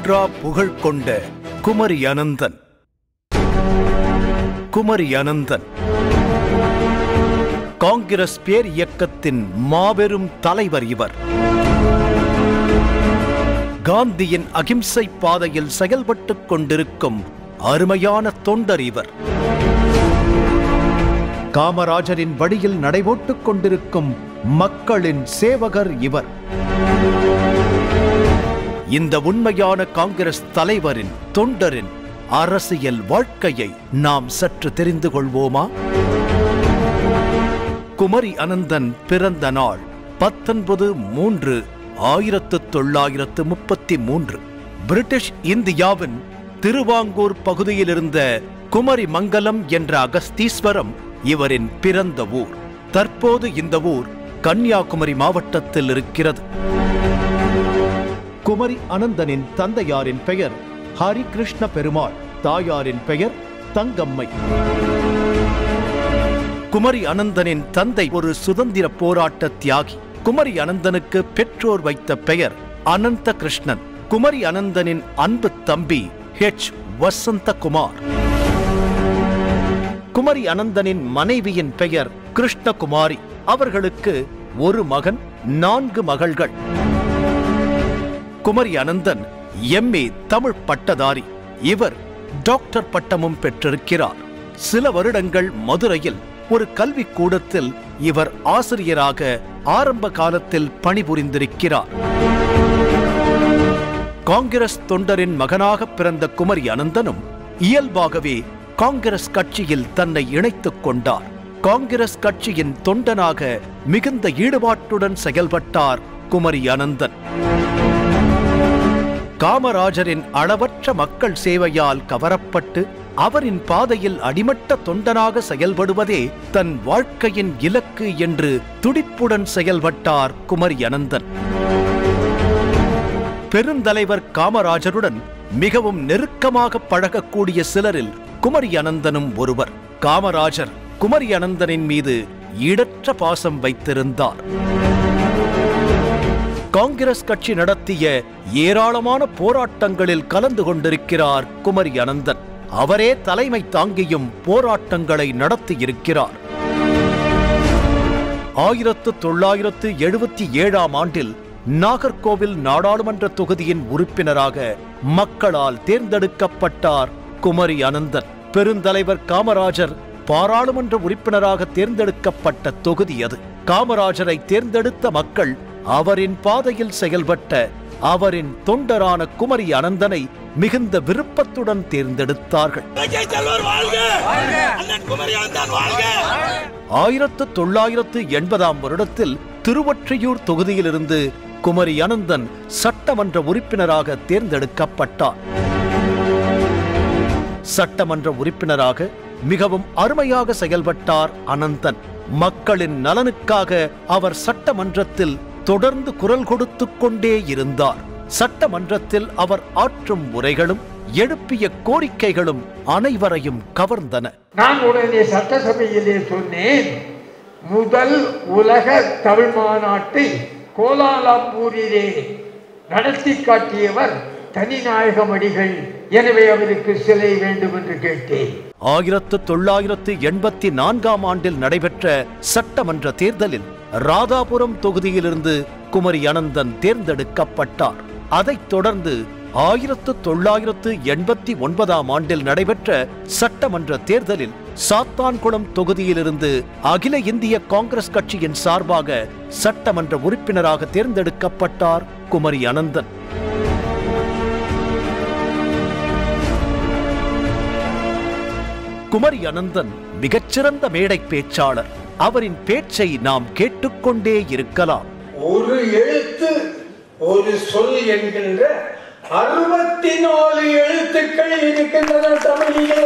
குன்றா புகழ் கொண்ட குமரி அனந்தன் குமரி அனந்தன் காங்கிரஸ் பேர் இயக்கத்தின் மாபெரும் தலைவர் இவர் காந்தியின் அகிம்சை பாதையில் செயல்பட்டுக் கொண்டிருக்கும் அருமையான தொண்டர் இவர் காமராஜரின் வழியில் நடைபோட்டுக் கொண்டிருக்கும் மக்களின் சேவகர் இவர் இந்த உண்மையான காங்கிரஸ் தலைவரின் தொண்டரின் அரசியல் வாழ்க்கையை நாம் சற்று தெரிந்து கொள்வோமா குமரி அனந்தன் பிறந்த நாள் பத்தொன்பது மூன்று ஆயிரத்து தொள்ளாயிரத்து முப்பத்தி மூன்று பிரிட்டிஷ் இந்தியாவின் திருவாங்கூர் பகுதியில் இருந்த குமரி மங்கலம் என்ற அகஸ்தீஸ்வரம் இவரின் பிறந்த ஊர் தற்போது இந்த ஊர் கன்னியாகுமரி மாவட்டத்தில் இருக்கிறது குமரி அனந்தனின் தந்தையாரின் பெயர் ஹரிகிருஷ்ண பெருமாள் தாயாரின் பெயர் தங்கம்மை குமரி அனந்தனின் தந்தை ஒரு சுதந்திர போராட்ட தியாகி குமரி அனந்தனுக்கு பெற்றோர் வைத்த பெயர் அனந்த கிருஷ்ணன் குமரி அனந்தனின் அன்பு தம்பி ஹெச் வசந்தகுமார் குமரி அனந்தனின் மனைவியின் பெயர் கிருஷ்ணகுமாரி அவர்களுக்கு ஒரு மகன் நான்கு மகள்கள் குமரி அனந்தன் எம்ஏ தமிழ் பட்டதாரி இவர் டாக்டர் பட்டமும் பெற்றிருக்கிறார் சில வருடங்கள் மதுரையில் ஒரு கல்விக் கூடத்தில் இவர் ஆசிரியராக ஆரம்ப காலத்தில் பணிபுரிந்திருக்கிறார் காங்கிரஸ் தொண்டரின் மகனாக பிறந்த குமரி அனந்தனும் இயல்பாகவே காங்கிரஸ் கட்சியில் தன்னை இணைத்துக் கொண்டார் காங்கிரஸ் கட்சியின் தொண்டனாக மிகுந்த ஈடுபாட்டுடன் செயல்பட்டார் குமரி அனந்தன் காமராஜரின் அளவற்ற மக்கள் சேவையால் கவரப்பட்டு அவரின் பாதையில் அடிமட்ட தொண்டனாக செயல்படுவதே தன் வாழ்க்கையின் இலக்கு என்று துடிப்புடன் செயல்பட்டார் குமரி அனந்தன் பெருந்தலைவர் காமராஜருடன் மிகவும் நெருக்கமாக பழகக்கூடிய சிலரில் குமரி அனந்தனும் ஒருவர் காமராஜர் குமரி அனந்தனின் மீது ஈடற்ற பாசம் வைத்திருந்தார் காங்கிரஸ் கட்சி நடத்திய ஏராளமான போராட்டங்களில் கலந்து கொண்டிருக்கிறார் குமரி அனந்தன் அவரே தலைமை தாங்கியும் போராட்டங்களை நடத்தியிருக்கிறார் ஆயிரத்து தொள்ளாயிரத்து எழுபத்தி ஏழாம் ஆண்டில் நாகர்கோவில் நாடாளுமன்ற தொகுதியின் உறுப்பினராக மக்களால் தேர்ந்தெடுக்கப்பட்டார் குமரி அனந்தன் பெருந்தலைவர் காமராஜர் பாராளுமன்ற உறுப்பினராக தேர்ந்தெடுக்கப்பட்ட தொகுதி அது காமராஜரை தேர்ந்தெடுத்த மக்கள் அவரின் பாதையில் செயல்பட்ட அவரின் தொண்டரான குமரி அனந்தனை மிகுந்த விருப்பத்துடன் தேர்ந்தெடுத்தார்கள் இலங்கை செல்வர் வாழ்க அண்ணன் குமரி அனந்தன் வாழ்க ஆயிரத்து தொள்ளாயிரத்து எண்பதாம் வருடத்தில் திருவொற்றியூர் தொகுதியிலிருந்து குமரி அனந்தன் சட்டமன்ற உறுப்பினராக தேர்ந்தெடுக்கப்பட்டார் சட்டமன்ற உறுப்பினராக மிகவும் அருமையாக செயல்பட்டார் அனந்தன் மக்களின் நலனுக்காக அவர் சட்டமன்றத்தில் தொடர்ந்து குரல் கொடுத்துக் கொண்டே இருந்தார் சட்டமன்றத்தில் அவர் ஆற்றும் உரைகளும் எழுப்பிய கோரிக்கைகளும் அனைவரையும் கவர்ந்தன நான் உடனே சட்டசபையிலே சொன்னேன் முதல் உலக தமிழ் மாநாட்டை கோலாலம்பூரிலே நடத்தி காட்டியவர் தனிநாயகம் அடிகள் எனவே அவருக்கு சிலை வேண்டும் என்று கேட்டேன் ஆயிரத்து தொள்ளாயிரத்து எண்பத்தி நான்காம் ஆண்டில் நடைபெற்ற சட்டமன்ற தேர்தலில் ராதாபுரம் தொகுதியிலிருந்து குமரி அனந்தன் தேர்ந்தெடுக்கப்பட்டார் அதைத் தொடர்ந்து ஆயிரத்து தொள்ளாயிரத்து எண்பத்தி ஒன்பதாம் ஆண்டில் நடைபெற்ற சட்டமன்ற தேர்தலில் சாத்தான்குளம் தொகுதியிலிருந்து அகில இந்திய காங்கிரஸ் கட்சியின் சார்பாக சட்டமன்ற உறுப்பினராக தேர்ந்தெடுக்கப்பட்டார் குமரி அனந்தன் குமரி அனந்தன் மிகச்சிறந்த மேடை பேச்சாளர் அவரின் பேச்சை நாம் கேட்டுக்கொண்டே இருக்கலாம் ஒரு எழுத்து ஒரு சொல் என்கின்ற அறுபத்தி நாலு எழுத்துக்கள் இருக்கின்றன தமிழிலே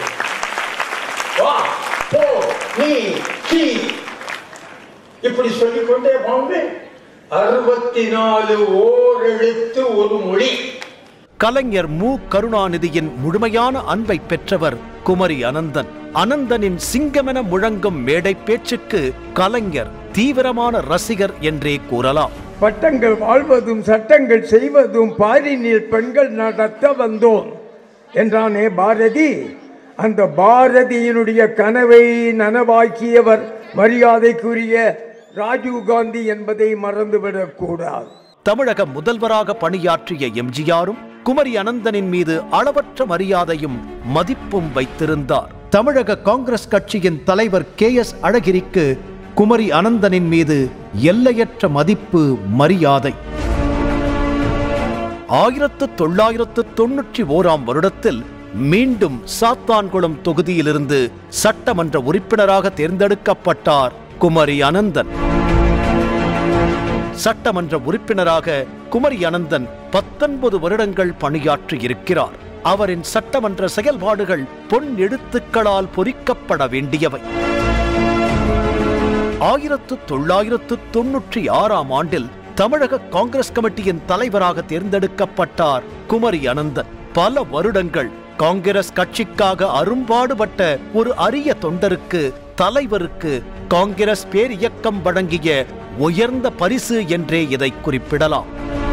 வா போ நீ கி இப்படி சொல்லிக்கொண்டே போங்க அறுபத்தி நாலு ஓர் எழுத்து ஒரு மொழி கலைஞர் மு கருணாநிதியின் முழுமையான அன்பை பெற்றவர் குமரி அனந்தன் அனந்தனின் சிங்கமென முழங்கும் மேடை பேச்சுக்கு கலைஞர் தீவிரமான ரசிகர் என்றே கூறலாம் பட்டங்கள் வாழ்வதும் சட்டங்கள் செய்வதும் பாரினில் பெண்கள் நடத்த வந்தோம் என்றானே பாரதி அந்த பாரதியினுடைய கனவை நனவாக்கியவர் மரியாதைக்குரிய ராஜீவ் காந்தி என்பதை மறந்துவிடக் கூடாது தமிழக முதல்வராக பணியாற்றிய எம்ஜிஆரும் குமரி அனந்தனின் மீது அளவற்ற மரியாதையும் மதிப்பும் வைத்திருந்தார் தமிழக காங்கிரஸ் கட்சியின் தலைவர் கே எஸ் அழகிரிக்கு குமரி அனந்தனின் மீது எல்லையற்ற மதிப்பு மரியாதை ஆயிரத்து தொள்ளாயிரத்து தொன்னூற்றி ஓராம் வருடத்தில் மீண்டும் சாத்தான்குளம் தொகுதியிலிருந்து சட்டமன்ற உறுப்பினராக தேர்ந்தெடுக்கப்பட்டார் குமரி அனந்தன் சட்டமன்ற உறுப்பினராக குமரி அனந்தன் பத்தொன்பது வருடங்கள் பணியாற்றி இருக்கிறார் அவரின் சட்டமன்ற செயல்பாடுகள் பொன் எழுத்துக்களால் பொறிக்கப்பட வேண்டியவை ஆயிரத்து தொள்ளாயிரத்து தொன்னூற்றி ஆறாம் ஆண்டில் தமிழக காங்கிரஸ் கமிட்டியின் தலைவராக தேர்ந்தெடுக்கப்பட்டார் குமரி அனந்தன் பல வருடங்கள் காங்கிரஸ் கட்சிக்காக அரும்பாடுபட்ட ஒரு அரிய தொண்டருக்கு தலைவருக்கு காங்கிரஸ் பேர் இயக்கம் வழங்கிய உயர்ந்த பரிசு என்றே இதை குறிப்பிடலாம்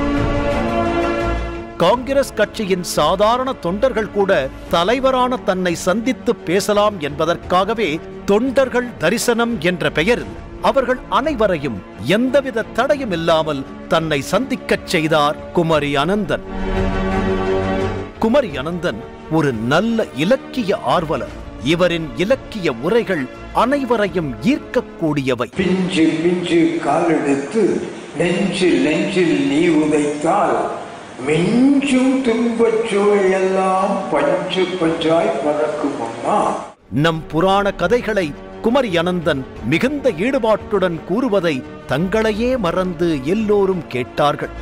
காங்கிரஸ் கட்சியின் சாதாரண தொண்டர்கள் கூட தலைவரான தன்னை சந்தித்து பேசலாம் என்பதற்காகவே தொண்டர்கள் தரிசனம் என்ற பெயரில் அவர்கள் அனைவரையும் எந்தவித தடையும் இல்லாமல் தன்னை சந்திக்கச் செய்தார் குமரி அனந்தன் குமரி அனந்தன் ஒரு நல்ல இலக்கிய ஆர்வலர் இவரின் இலக்கிய உரைகள் அனைவரையும் ஈர்க்கக்கூடியவை பிஞ்சு பிஞ்சு காலெடுத்து நெஞ்சில் நெஞ்சில் நீ உதைத்தால் மிஞ்சும் துன்பச் சுவையெல்லாம் பஞ்சு பஞ்சாய் பறக்கும் அம்மா நம் புராண கதைகளை குமரி அனந்தன் மிகுந்த ஈடுபாட்டுடன் கூறுவதை தங்களையே மறந்து எல்லோரும் கேட்டார்கள்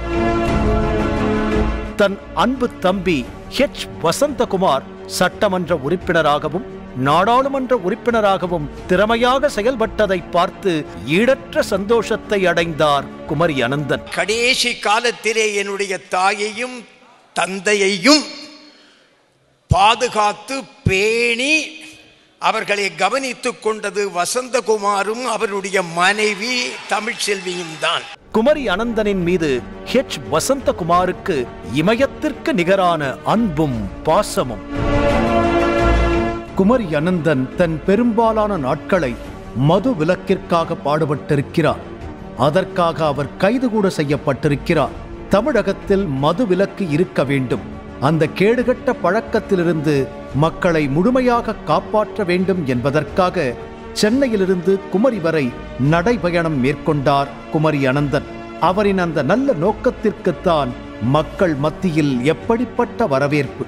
தன் அன்பு தம்பி ஹெச் வசந்தகுமார் சட்டமன்ற உறுப்பினராகவும் நாடாளுமன்ற உறுப்பினராகவும் திறமையாக செயல்பட்டதை பார்த்து ஈடற்ற சந்தோஷத்தை அடைந்தார் குமரி அனந்தன் கடைசி காலத்திலே என்னுடைய தாயையும் தந்தையையும் பாதுகாத்து பேணி அவர்களை கவனித்துக் கொண்டது வசந்தகுமாரும் அவருடைய மனைவி தமிழ்ச்செல்வியும் தான் குமரி அனந்தனின் மீது ஹெச் வசந்தகுமாருக்கு இமயத்திற்கு நிகரான அன்பும் பாசமும் குமரி அனந்தன் தன் பெரும்பாலான நாட்களை மது விலக்கிற்காக பாடுபட்டிருக்கிறார் அதற்காக அவர் கைது கூட செய்யப்பட்டிருக்கிறார் தமிழகத்தில் மது விலக்கு இருக்க வேண்டும் அந்த கேடுகட்ட பழக்கத்திலிருந்து மக்களை முழுமையாக காப்பாற்ற வேண்டும் என்பதற்காக சென்னையிலிருந்து குமரி வரை நடைபயணம் மேற்கொண்டார் குமரி அனந்தன் அவரின் அந்த நல்ல நோக்கத்திற்குத்தான் மக்கள் மத்தியில் எப்படிப்பட்ட வரவேற்பு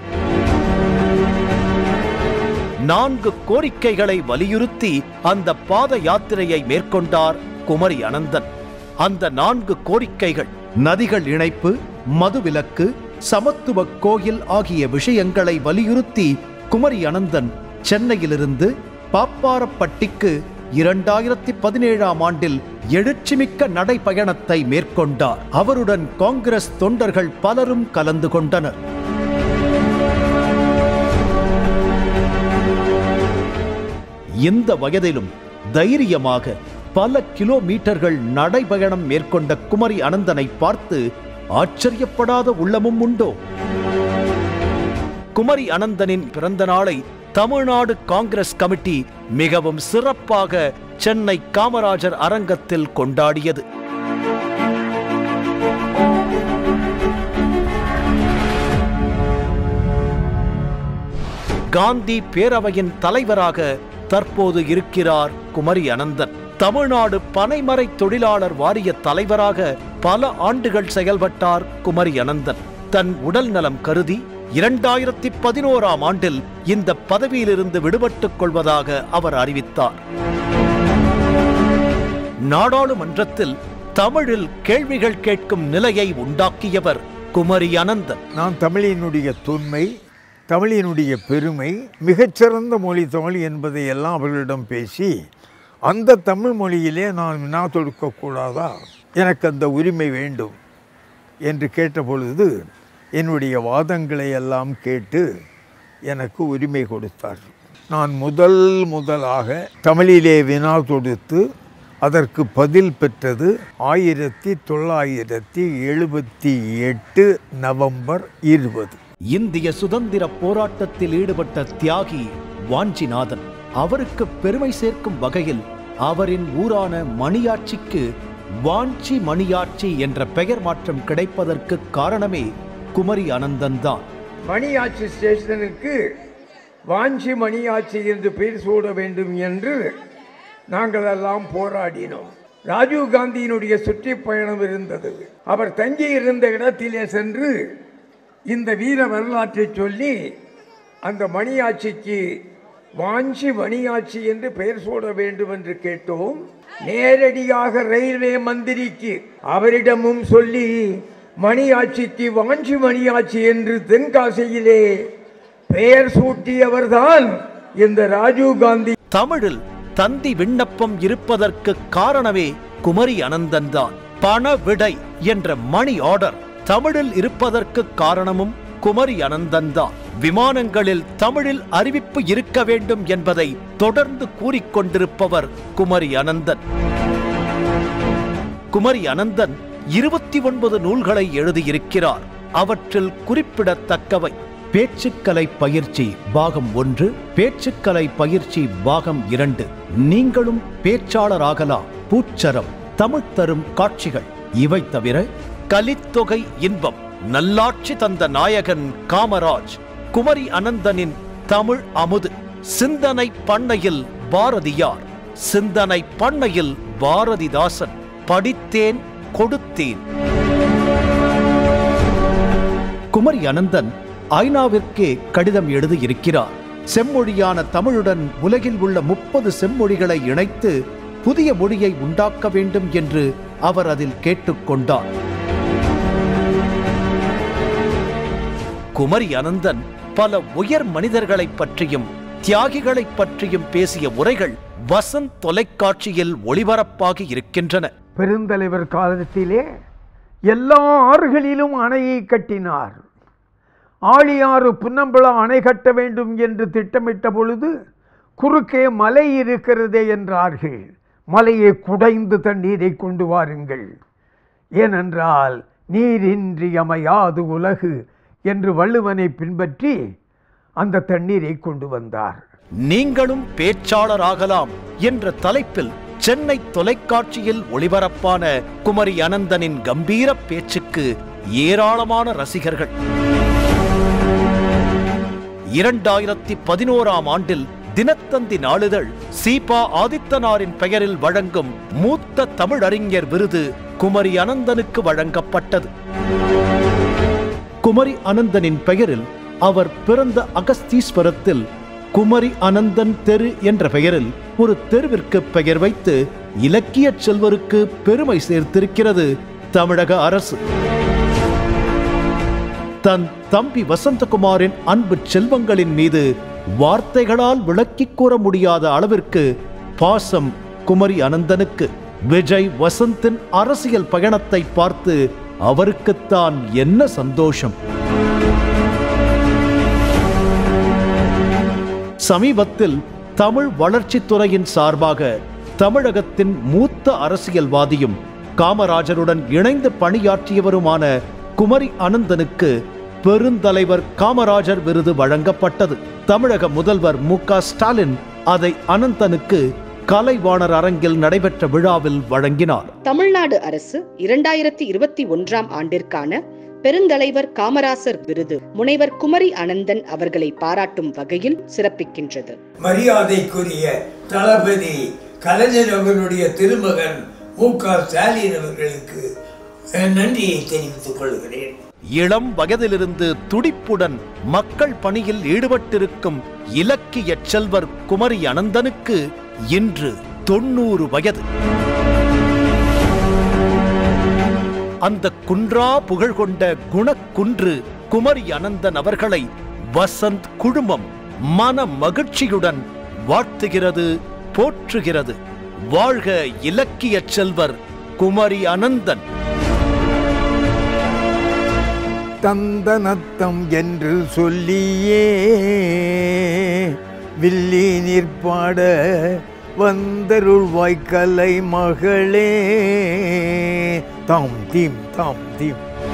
நான்கு கோரிக்கைகளை வலியுறுத்தி அந்த பாத யாத்திரையை மேற்கொண்டார் குமரி அனந்தன் அந்த நான்கு கோரிக்கைகள் நதிகள் இணைப்பு மதுவிலக்கு சமத்துவ கோயில் ஆகிய விஷயங்களை வலியுறுத்தி குமரி அனந்தன் சென்னையிலிருந்து பாப்பாரப்பட்டிக்கு இரண்டாயிரத்தி பதினேழாம் ஆண்டில் எழுச்சிமிக்க நடைபயணத்தை மேற்கொண்டார் அவருடன் காங்கிரஸ் தொண்டர்கள் பலரும் கலந்து கொண்டனர் இந்த வயதிலும் தைரியமாக பல கிலோமீட்டர்கள் நடைபயணம் மேற்கொண்ட குமரி அனந்தனை பார்த்து ஆச்சரியப்படாத உள்ளமும் உண்டோ குமரி அனந்தனின் பிறந்த நாளை தமிழ்நாடு காங்கிரஸ் கமிட்டி மிகவும் சிறப்பாக சென்னை காமராஜர் அரங்கத்தில் கொண்டாடியது காந்தி பேரவையின் தலைவராக தற்போது இருக்கிறார் குமரி அனந்தன் தமிழ்நாடு பனைமரை தொழிலாளர் வாரிய தலைவராக பல ஆண்டுகள் செயல்பட்டார் குமரி அனந்தன் தன் உடல் நலம் கருதி இரண்டாயிரத்தி பதினோராம் ஆண்டில் இந்த பதவியிலிருந்து விடுபட்டுக் கொள்வதாக அவர் அறிவித்தார் நாடாளுமன்றத்தில் தமிழில் கேள்விகள் கேட்கும் நிலையை உண்டாக்கியவர் குமரி அனந்தன் நான் தமிழினுடைய தொன்மை தமிழினுடைய பெருமை மிகச்சிறந்த மொழி தமிழ் என்பதை எல்லாம் அவர்களிடம் பேசி அந்த தமிழ் மொழியிலே நான் வினா தொடுக்கக்கூடாதா எனக்கு அந்த உரிமை வேண்டும் என்று கேட்டபொழுது என்னுடைய வாதங்களை எல்லாம் கேட்டு எனக்கு உரிமை கொடுத்தார் நான் முதல் முதலாக தமிழிலே வினா தொடுத்து அதற்கு பதில் பெற்றது ஆயிரத்தி தொள்ளாயிரத்தி எழுபத்தி எட்டு நவம்பர் இருபது இந்திய சுதந்திர போராட்டத்தில் ஈடுபட்ட தியாகி வாஞ்சிநாதன் அவருக்கு பெருமை சேர்க்கும் வகையில் அவரின் ஊரான மணியாட்சிக்கு வாஞ்சி மணியாட்சி என்ற பெயர் மாற்றம் கிடைப்பதற்கு காரணமே குமரி அனந்தன் தான் மணியாச்சி ஸ்டேஷனுக்கு வாஞ்சி மணியாச்சி என்று பெயர் சூட வேண்டும் என்று நாங்கள் எல்லாம் போராடினோம் ராஜீவ் காந்தியினுடைய சுற்றுப்பயணம் இருந்தது அவர் தங்கி இருந்த இடத்திலே சென்று இந்த வீர வரலாற்றை சொல்லி அந்த மணியாட்சிக்கு வாஞ்சி மணியாட்சி என்று பெயர் சூட வேண்டும் என்று கேட்டோம் நேரடியாக ரயில்வே மந்திரிக்கு அவரிடமும் சொல்லி மணியாட்சிக்கு வாஞ்சி மணியாட்சி என்று தென்காசியிலே பெயர் சூட்டியவர்தான் இந்த ராஜீவ் காந்தி தமிழில் தந்தி விண்ணப்பம் இருப்பதற்கு காரணமே குமரி அனந்தன் தான் பண விடை என்ற மணி ஆர்டர் தமிழில் இருப்பதற்கு காரணமும் குமரி அனந்தன் தான் விமானங்களில் தமிழில் அறிவிப்பு இருக்க வேண்டும் என்பதை தொடர்ந்து கூறிக்கொண்டிருப்பவர் குமரி அனந்தன் குமரி அனந்தன் இருபத்தி ஒன்பது நூல்களை எழுதியிருக்கிறார் அவற்றில் குறிப்பிடத்தக்கவை பேச்சுக்கலை பயிற்சி பாகம் ஒன்று பேச்சுக்கலை பயிற்சி பாகம் இரண்டு நீங்களும் பேச்சாளராகலாம் பூச்சரம் தமிழ் தரும் காட்சிகள் இவை தவிர கலித்தொகை இன்பம் நல்லாட்சி தந்த நாயகன் காமராஜ் குமரி அனந்தனின் தமிழ் அமுது சிந்தனை பண்ணையில் பாரதியார் சிந்தனை பண்ணையில் பாரதிதாசன் படித்தேன் கொடுத்தேன் குமரி அனந்தன் ஐநாவிற்கே கடிதம் எழுதியிருக்கிறார் செம்மொழியான தமிழுடன் உலகில் உள்ள முப்பது செம்மொழிகளை இணைத்து புதிய மொழியை உண்டாக்க வேண்டும் என்று அவர் அதில் கேட்டுக்கொண்டார் குமரி அனந்தன் பல உயர் மனிதர்களைப் பற்றியும் தியாகிகளைப் பற்றியும் பேசிய உரைகள் வசந்த் தொலைக்காட்சியில் ஒளிபரப்பாகி இருக்கின்றன பெருந்தலைவர் காலத்திலே எல்லா ஆறுகளிலும் அணையை கட்டினார் ஆழியாறு புன்னம்பலா அணை கட்ட வேண்டும் என்று திட்டமிட்ட பொழுது குறுக்கே மலை இருக்கிறதே என்றார்கள் மலையை குடைந்து தண்ணீரை கொண்டு வாருங்கள் ஏனென்றால் நீரின்றி அமையாது உலகு என்று வள்ளுவனை பின்பற்றி அந்த தண்ணீரை கொண்டு வந்தார் நீங்களும் பேச்சாளராகலாம் என்ற தலைப்பில் சென்னை தொலைக்காட்சியில் ஒளிபரப்பான குமரி அனந்தனின் கம்பீர பேச்சுக்கு ஏராளமான ரசிகர்கள் இரண்டாயிரத்தி பதினோராம் ஆண்டில் தினத்தந்தி நாளிதழ் சீபா ஆதித்தனாரின் பெயரில் வழங்கும் மூத்த தமிழறிஞர் விருது குமரி அனந்தனுக்கு வழங்கப்பட்டது குமரி அனந்தனின் பெயரில் அவர் பிறந்த அகஸ்தீஸ்வரத்தில் குமரி அனந்தன் தெரு என்ற பெயரில் ஒரு தெருவிற்கு பெயர் வைத்து இலக்கியச் செல்வருக்கு பெருமை சேர்த்திருக்கிறது தமிழக அரசு தன் தம்பி வசந்தகுமாரின் அன்பு செல்வங்களின் மீது வார்த்தைகளால் விளக்கிக் கூற முடியாத அளவிற்கு பாசம் குமரி அனந்தனுக்கு விஜய் வசந்தின் அரசியல் பயணத்தை பார்த்து அவருக்குத்தான் என்ன சந்தோஷம் சமீபத்தில் தமிழ் வளர்ச்சித் துறையின் சார்பாக தமிழகத்தின் மூத்த அரசியல்வாதியும் காமராஜருடன் இணைந்து பணியாற்றியவருமான குமரி அனந்தனுக்கு பெருந்தலைவர் காமராஜர் விருது வழங்கப்பட்டது தமிழக முதல்வர் மு க ஸ்டாலின் அதை அனந்தனுக்கு கலைவாணர் அரங்கில் நடைபெற்ற விழாவில் வழங்கினார் தமிழ்நாடு அரசு இரண்டாயிரத்தி இருபத்தி ஒன்றாம் ஆண்டிற்கான பெருந்தலைவர் காமராசர் விருது முனைவர் குமரி அனந்தன் அவர்களை பாராட்டும் வகையில் சிறப்பிக்கின்றது மரியாதைக்குரிய தளபதி கலைஞர் அவர்களுடைய திருமகன் மு க ஸ்டாலின் அவர்களுக்கு அஹ், நன்றியை தெரிவித்துக் கொள்கிறேன் இளம் வயதிலிருந்து துடிப்புடன் மக்கள் பணியில் ஈடுபட்டிருக்கும் இலக்கிய செல்வர் குமரி அனந்தனுக்கு இன்று தொண்ணூறு வயது அந்த குன்றா புகழ் கொண்ட குணக்குன்று குமரி அனந்தன் அவர்களை வசந்த் குழுமம் மன மகிழ்ச்சியுடன் வாழ்த்துகிறது போற்றுகிறது வாழ்க இலக்கிய செல்வர் குமரி அனந்தன் தந்தனத்தம் என்று சொல்லியே வில்லி நிற்பாட வந்தருள் வாய்க்கலை மகளே தாம் தீம் தாம் தீம்